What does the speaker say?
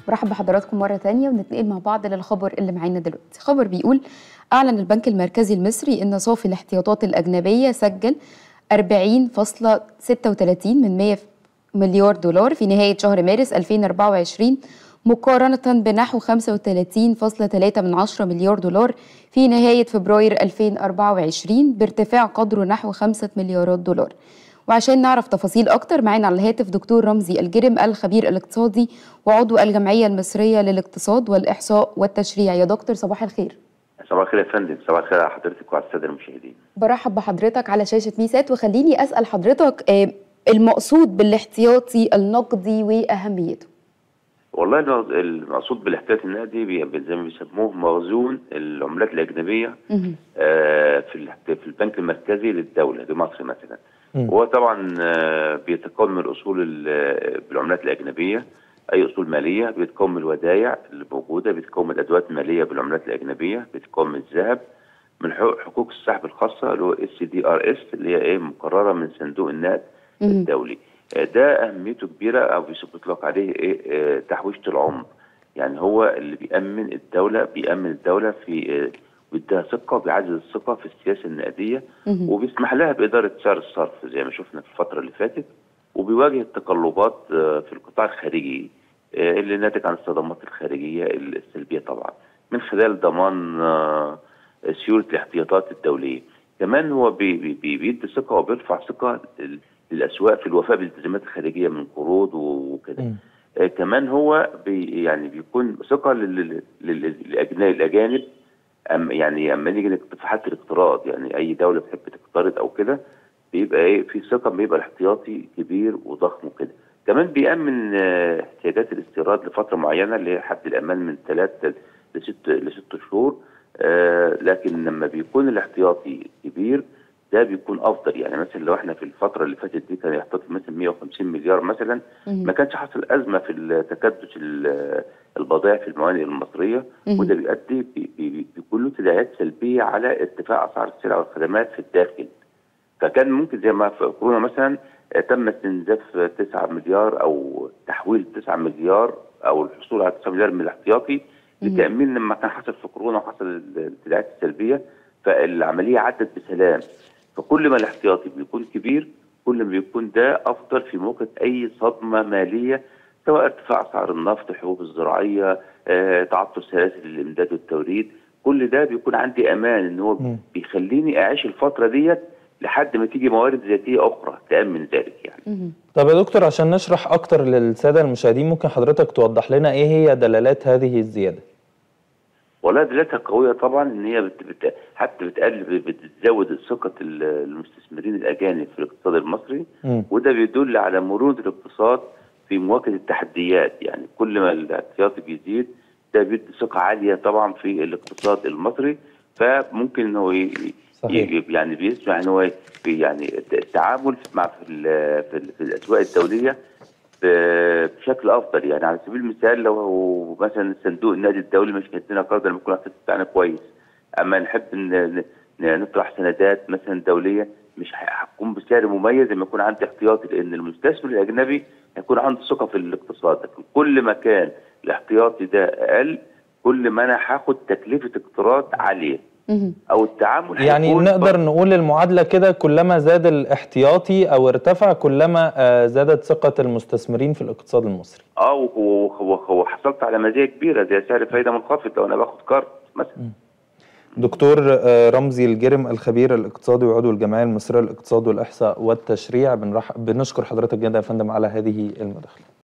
برحب بحضراتكم مرة تانية ونتنقل مع بعض للخبر اللي معانا دلوقتي خبر بيقول أعلن البنك المركزي المصري أن صافي الاحتياطات الأجنبية سجل 40.36 من 100 مليار دولار في نهاية شهر مارس 2024 مقارنة بنحو 35.3 من 10 مليار دولار في نهاية فبراير 2024 بارتفاع قدره نحو 5 مليارات دولار وعشان نعرف تفاصيل أكتر معانا على الهاتف دكتور رمزي الجرم الخبير الاقتصادي وعضو الجمعية المصرية للاقتصاد والإحصاء والتشريع يا دكتور صباح الخير صباح الخير يا فندم صباح الخير على حضرتك وعلى الساده المشاهدين برحب بحضرتك على شاشة ميسات وخليني أسأل حضرتك آه، المقصود بالاحتياطي النقدي وأهميته والله المو- المقصود بالاحتياط النقدي بي- زي ما بيسموه موزون العملات الاجنبيه مهم. آه، في الاحت- في البنك المركزي للدوله لمصر مثلا مم. هو طبعا آه، بيتكون من الاصول ال- بالعملات الاجنبيه اي اصول ماليه بيتكون من الودائع اللي موجوده بيتكون من الادوات الماليه بالعملات الاجنبيه بيتكون من الذهب من حقوق حقوق السحب الخاصه اللي هو اس دي ار اس اللي هي ايه مقرره من صندوق النقد مهم. الدولي آه، ده اهميته كبيره او بيطلق عليه ايه آه، تحويشه العمر يعني هو اللي بيامن الدوله بيامن الدوله في آه، بيديها ثقه بيعزز الثقه في السياسه النقديه مهم. وبيسمح لها باداره سعر الصرف زي ما شفنا في الفتره اللي فاتت وبيواجه التقلبات آه، في القطاع الخارجي آه، اللي ناتج عن الصدمات الخارجيه السلبيه طبعا من خلال ضمان آه، سيوله الاحتياطات الدوليه كمان هو بي- بي- بي- بيدي ثقه وبيرفع ثقه لل- للاسواق في الوفاء بالالتزامات الخارجيه من قروض وكده مم. آه، كمان هو بي يعني بيكون ثقه لل- لل- للأجنا- للاجانب أم يعني اما نيجي نك- في حاله الاقتراض يعني اي دوله بتحب تقترض او كده بيبقى ايه في ثقه بيبقى الاحتياطي كبير وضخم وكده كمان بيأمن آه، احتياجات الاستيراد لفتره معينه اللي هي حد الامان من ثلاث لست لست شهور آه، لكن لما بيكون الاحتياطي كبير ده بيكون افضل يعني مثلا لو احنا في الفتره اللي فاتت دي كان يحتاط مثلا 150 مليار مثلا مهم. ما كانش حصل ازمه في تكدس ال- البضائع في الموانئ المصريه مهم. وده بيؤدي بي- بي- بيكون له تداعيات سلبيه على ارتفاع اسعار السلع والخدمات في الداخل فكان ممكن زي ما في كورونا مثلا آه، تم استنزاف 9 مليار او تحويل 9 مليار او الحصول على 9 مليار من الاحتياطي مهم. لتامين لما كان حصل في كورونا وحصل التداعيات السلبيه فالعمليه عدت بسلام فكل ما الاحتياطي بيكون كبير كل ما بيكون ده افضل في مواجهه اي صدمه ماليه سواء ارتفاع اسعار النفط الحبوب الزراعيه آه، تعطل سلاسل الامداد والتوريد كل ده بيكون عندي امان ان هو مم. بيخليني اعيش الفتره ديت لحد ما تيجي موارد ذاتيه اخرى تامن ذلك يعني مهم. طب يا دكتور عشان نشرح اكتر للساده المشاهدين ممكن حضرتك توضح لنا ايه هي دلالات هذه الزياده ولا دلالتها قويه طبعا ان هي بت بت حتى بتقلل بتزود ثقه ال- المستثمرين الاجانب في الاقتصاد المصري مم. وده بيدل على مرونه الاقتصاد في مواجهه التحديات يعني كل ما الاحتياطي بيزيد ده بيدي ثقه عاليه طبعا في الاقتصاد المصري فممكن ان هو ي- صحيح. ي- يعني بيسمع ان هو في يعني التعامل مع في, ال- في, ال- في الاسواق الدوليه ب- بشكل افضل يعني على سبيل المثال لو مثلا صندوق النادي الدولي مش هيدينا قرض لما يكون الاحتياطي بتاعنا كويس اما نحب ن- ن- نطرح سندات مثلا دوليه مش ه- هتكون بسعر مميز لما يكون عندي احتياطي لان المستثمر الاجنبي هيكون عنده ثقه في الاقتصاد لكن كل ما كان الاحتياطي ده اقل كل ما انا هاخد تكلفه اقتراض عاليه مهم. او التعامل يعني هيكون نقدر نقول المعادله كده كلما زاد الاحتياطي او ارتفع كلما آه، زادت ثقه المستثمرين في الاقتصاد المصري اه و- و- وحصلت على مزايا كبيره زي سعر فايده منخفض لو انا باخد قرض مثلا دكتور آه، رمزي الجرم الخبير الاقتصادي وعضو الجمعيه المصريه للاقتصاد والاحصاء والتشريع بنرح... بنشكر حضرتك جدا يا فندم على هذه المداخله